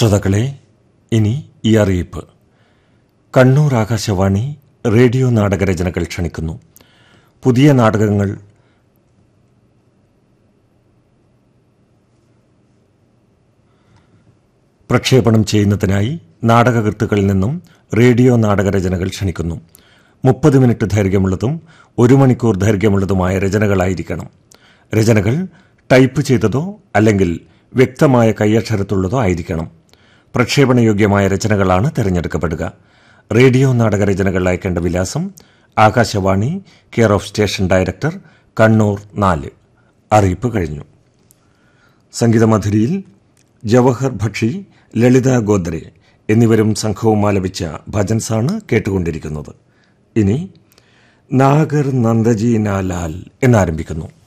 ശ്രോതാക്കളെ ഇനി ഈ അറിയിപ്പ് കണ്ണൂർ ആകാശവാണി റേഡിയോ നാടകരചനകൾ ക്ഷണിക്കുന്നു പുതിയ നാടകങ്ങൾ പ്രക്ഷേപണം ചെയ്യുന്നതിനായി നാടകകൃത്തുക്കളിൽ നിന്നും റേഡിയോ നാടകരചനകൾ ക്ഷണിക്കുന്നു മുപ്പത് മിനിറ്റ് ദൈർഘ്യമുള്ളതും ഒരു മണിക്കൂർ ദൈർഘ്യമുള്ളതുമായ രചനകളായിരിക്കണം രചനകൾ ടൈപ്പ് ചെയ്തതോ അല്ലെങ്കിൽ വ്യക്തമായ കൈയക്ഷരത്തുള്ളതോ ആയിരിക്കണം പ്രക്ഷേപണയോഗ്യമായ രചനകളാണ് തിരഞ്ഞെടുക്കപ്പെടുക റേഡിയോ നാടകരചനകൾ അയക്കേണ്ട വിലാസം Akashvani care of station director Kannur നാല് അറിയിപ്പ് കഴിഞ്ഞു സംഗീതമധുരിയിൽ ജവഹർ ഭക്ഷി ലളിത ഗോദ്രെ എന്നിവരും സംഘവും ആലപിച്ച ഭജൻസാണ് കേട്ടുകൊണ്ടിരിക്കുന്നത് ഇനി നാഗർ നന്ദജി നാലാൽ എന്നാരംഭിക്കുന്നു